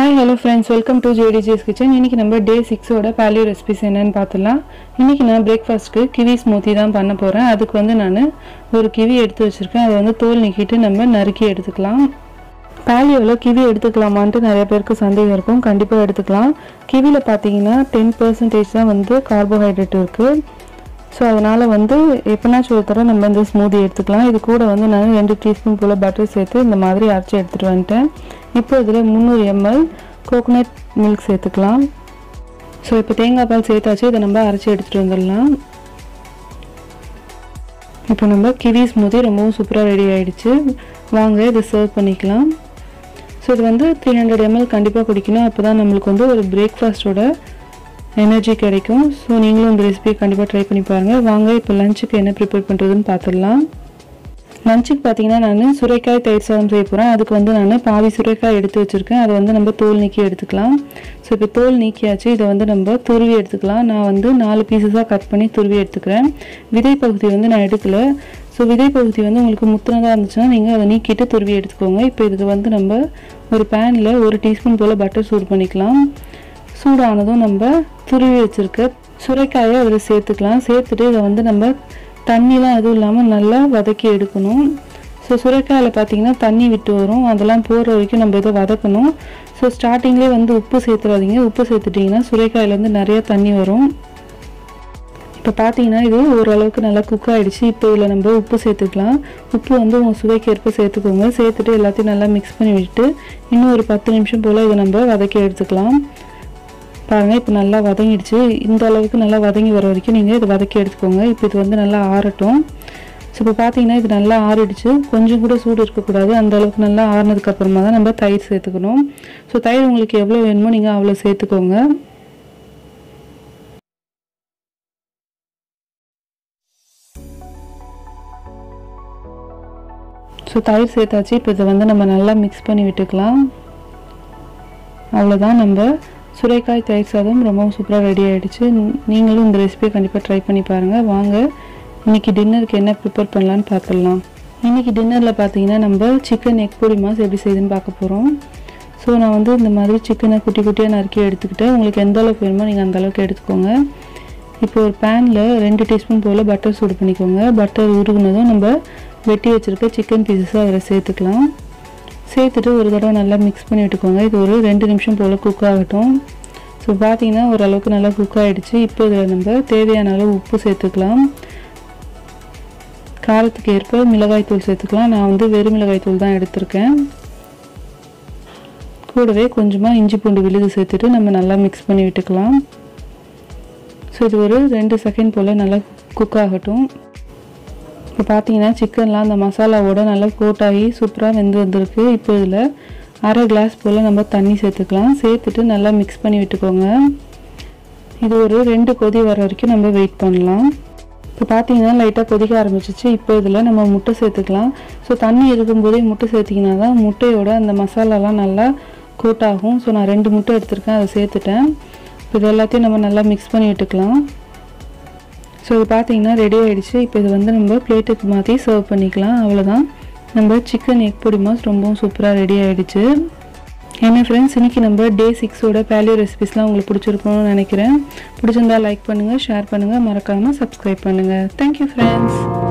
hi hello friends welcome to JDGS kitchen இன்றைக்கி நம்ம டே சிக்ஸோட paleo recipes என்னன்னு பார்த்துலாம் இன்றைக்கி நான் பிரேக்ஃபாஸ்ட்டுக்கு கிவி ஸ்மூத்தி தான் பண்ண போகிறேன் அதுக்கு வந்து நான் ஒரு கிவி எடுத்து வச்சுருக்கேன் அதை வந்து தோல் நீக்கிட்டு நம்ம நறுக்கி எடுத்துக்கலாம் பேலியோவில் கிவி எடுத்துக்கலாமான்ட்டு நிறைய பேருக்கு சந்தேகம் இருக்கும் கண்டிப்பாக எடுத்துக்கலாம் கிவியில் பார்த்தீங்கன்னா டென் பர்சன்டேஜ் தான் வந்து கார்போஹைட்ரேட் இருக்குது ஸோ அதனால் வந்து எப்போனாச்சும் ஒரு தடவை நம்ம இந்த ஸ்மூதி எடுத்துக்கலாம் இது கூட வந்து நான் ரெண்டு டீஸ்பூன் போல் பட்டர் சேர்த்து இந்த மாதிரி அரைச்சி எடுத்துகிட்டு வந்துட்டேன் இப்போ இதில் முந்நூறு எம்எல் கோகோனட் மில்க் சேர்த்துக்கலாம் ஸோ இப்போ தேங்காய் பால் சேர்த்தாச்சு இதை நம்ம அரைச்சி எடுத்துகிட்டு வந்துடலாம் இப்போ நம்ம கிவி ஸ்மூதி ரொம்பவும் சூப்பராக ரெடி ஆகிடுச்சு வாங்க இதை சர்வ் பண்ணிக்கலாம் ஸோ இது வந்து த்ரீ ஹண்ட்ரட் எம்எல் கண்டிப்பாக குடிக்கணும் அப்போ தான் நம்மளுக்கு வந்து ஒரு பிரேக்ஃபாஸ்ட்டோட எனர்ஜி கிடைக்கும் ஸோ நீங்களும் இந்த ரெசிபியை கண்டிப்பாக ட்ரை பண்ணி பாருங்கள் வாங்க இப்போ லஞ்சுக்கு என்ன ப்ரிப்பேர் பண்ணுறதுன்னு பார்த்துடலாம் லஞ்சுக்கு பார்த்தீங்கன்னா நான் சுரைக்காய் தயிர் சாதம் செய்ய போகிறேன் அதுக்கு வந்து நான் பாதி சுரைக்காய் எடுத்து வச்சுருக்கேன் அதை வந்து நம்ம தோல் நீக்கி எடுத்துக்கலாம் ஸோ இப்போ தோல் நீக்கியாச்சு இதை வந்து நம்ம துருவி எடுத்துக்கலாம் நான் வந்து நாலு பீசஸாக கட் பண்ணி துருவி எடுத்துக்கிறேன் விதை பகுதி வந்து நான் எடுக்கல ஸோ விதை பகுதி வந்து உங்களுக்கு முத்தினதாக இருந்துச்சுன்னா நீங்கள் அதை நீக்கிட்டு துருவி எடுத்துக்கோங்க இப்போ இதுக்கு வந்து நம்ம ஒரு பேனில் ஒரு டீஸ்பூன் போல் பட்டர் சூடு பண்ணிக்கலாம் சூடானதும் நம்ம துருவி வச்சுருக்க சுரைக்காயை அதில் சேர்த்துக்கலாம் சேர்த்துட்டு இதை வந்து நம்ம தண்ணிலாம் எதுவும் இல்லாமல் நல்லா வதக்கி எடுக்கணும் ஸோ சுரைக்காயில் பார்த்தீங்கன்னா தண்ணி விட்டு வரும் அதெல்லாம் போகிற வரைக்கும் நம்ம இதை வதக்கணும் ஸோ ஸ்டார்டிங்லேயே வந்து உப்பு சேர்த்துறாதீங்க உப்பு சேர்த்துட்டிங்கன்னா சுரைக்காயிலேருந்து நிறைய தண்ணி வரும் இப்போ பார்த்தீங்கன்னா இது ஓரளவுக்கு நல்லா குக் ஆகிடுச்சு இப்போ இதில் நம்ம உப்பு சேர்த்துக்கலாம் உப்பு வந்து உங்கள் சுவைக்கு ஏற்ப சேர்த்துக்கோங்க சேர்த்துட்டு எல்லாத்தையும் நல்லா மிக்ஸ் பண்ணி விட்டு இன்னும் ஒரு பத்து நிமிஷம் போல் இதை நம்ம வதக்கி எடுத்துக்கலாம் பாருங்கள் இப்போ நல்லா வதங்கிடுச்சு இந்த அளவுக்கு நல்லா வதங்கி வர வரைக்கும் நீங்கள் இதை வதக்கி எடுத்துக்கோங்க இப்போ இது வந்து நல்லா ஆறட்டும் ஸோ இப்போ பார்த்தீங்கன்னா இது நல்லா ஆறிடுச்சு கொஞ்சம் கூட சூடு இருக்கக்கூடாது அந்த அளவுக்கு நல்லா ஆறினதுக்கு அப்புறமா தான் நம்ம தயிர் சேர்த்துக்கணும் ஸோ தயிர் உங்களுக்கு எவ்வளோ வேணுமோ நீங்கள் அவ்வளோ சேர்த்துக்கோங்க ஸோ தயிர் சேர்த்தாச்சு இப்போ இதை வந்து நம்ம நல்லா மிக்ஸ் பண்ணி விட்டுக்கலாம் அவ்வளோதான் நம்ம சுரைக்காய் தயிர் சாதம் ரொம்பவும் சூப்பராக ரெடி ஆகிடுச்சு நீங்களும் இந்த ரெசிபியை கண்டிப்பாக ட்ரை பண்ணி பாருங்கள் வாங்க இன்றைக்கி டின்னருக்கு என்ன ப்ரிப்பேர் பண்ணலான்னு பார்த்துடலாம் இன்றைக்கி டின்னரில் பார்த்தீங்கன்னா நம்ம சிக்கன் எக் பொடி மாஸ் எப்படி செய்யுதுன்னு பார்க்க போகிறோம் ஸோ நான் வந்து இந்த மாதிரி சிக்கனை குட்டி குட்டியாக நறுக்கி எடுத்துக்கிட்டேன் உங்களுக்கு எந்த அளவுக்கு வேணுமோ நீங்கள் அந்த அளவுக்கு எடுத்துக்கோங்க இப்போ ஒரு பேனில் ரெண்டு டீஸ்பூன் போல் பட்டர் சூடு பண்ணிக்கோங்க பட்டர் உருகுனதும் நம்ம வெட்டி வச்சுருக்க சிக்கன் பீசஸை அதில் சேர்த்துக்கலாம் சேர்த்துட்டு ஒரு தடவை நல்லா மிக்ஸ் பண்ணி விட்டுக்கோங்க இது ஒரு ரெண்டு நிமிஷம் போல் குக் ஆகட்டும் ஸோ பார்த்தீங்கன்னா ஓரளவுக்கு நல்லா குக் ஆகிடுச்சு இப்போ இதில் நம்ம தேவையான அளவு உப்பு சேர்த்துக்கலாம் காரத்துக்கு ஏற்ப மிளகாய் தூள் சேர்த்துக்கலாம் நான் வந்து வெறும் மிளகாய் தூள் தான் எடுத்திருக்கேன் கூடவே கொஞ்சமாக இஞ்சி பூண்டு விழுது சேர்த்துட்டு நம்ம நல்லா மிக்ஸ் பண்ணி விட்டுக்கலாம் ஸோ இது ஒரு ரெண்டு செகண்ட் போல் நல்லா குக் ஆகட்டும் இப்போ பார்த்தீங்கன்னா சிக்கன்லாம் அந்த மசாலாவோட நல்லா கோட்டாகி சூப்பராக வெந்து வந்திருக்கு இப்போ இதில் அரை கிளாஸ் போல் நம்ம தண்ணி சேர்த்துக்கலாம் சேர்த்துட்டு நல்லா மிக்ஸ் பண்ணி விட்டுக்கோங்க இது ஒரு ரெண்டு கொதி வர வரைக்கும் நம்ம வெயிட் பண்ணலாம் இப்போ பார்த்தீங்கன்னா லைட்டாக கொதிக்க ஆரம்பிச்சிச்சு இப்போ இதில் நம்ம முட்டை சேர்த்துக்கலாம் ஸோ தண்ணி இருக்கும்போதே முட்டை சேர்த்திங்கன்னா தான் முட்டையோட அந்த மசாலாலாம் நல்லா கோட் ஆகும் ஸோ நான் ரெண்டு முட்டை எடுத்திருக்கேன் அதை சேர்த்துட்டேன் இப்போ இது எல்லாத்தையும் நம்ம நல்லா மிக்ஸ் பண்ணி விட்டுக்கலாம் ஸோ இது பார்த்தீங்கன்னா ரெடி ஆகிடுச்சு இப்போ இது வந்து நம்ம பிளேட்டுக்கு மாற்றி சர்வ் பண்ணிக்கலாம் அவ்வளோதான் நம்ம சிக்கன் எக் பொடி மாஸ் ரொம்பவும் சூப்பராக ரெடி ஆகிடுச்சு என்ன ஃப்ரெண்ட்ஸ் இன்றைக்கி நம்ம டே சிக்ஸோட பேலியோ ரெசிபிஸ்லாம் உங்களுக்கு பிடிச்சிருக்கணும்னு நினைக்கிறேன் பிடிச்சிருந்தா லைக் பண்ணுங்கள் ஷேர் பண்ணுங்கள் மறக்காமல் சப்ஸ்கிரைப் பண்ணுங்கள் தேங்க்யூ ஃப்ரெண்ட்ஸ்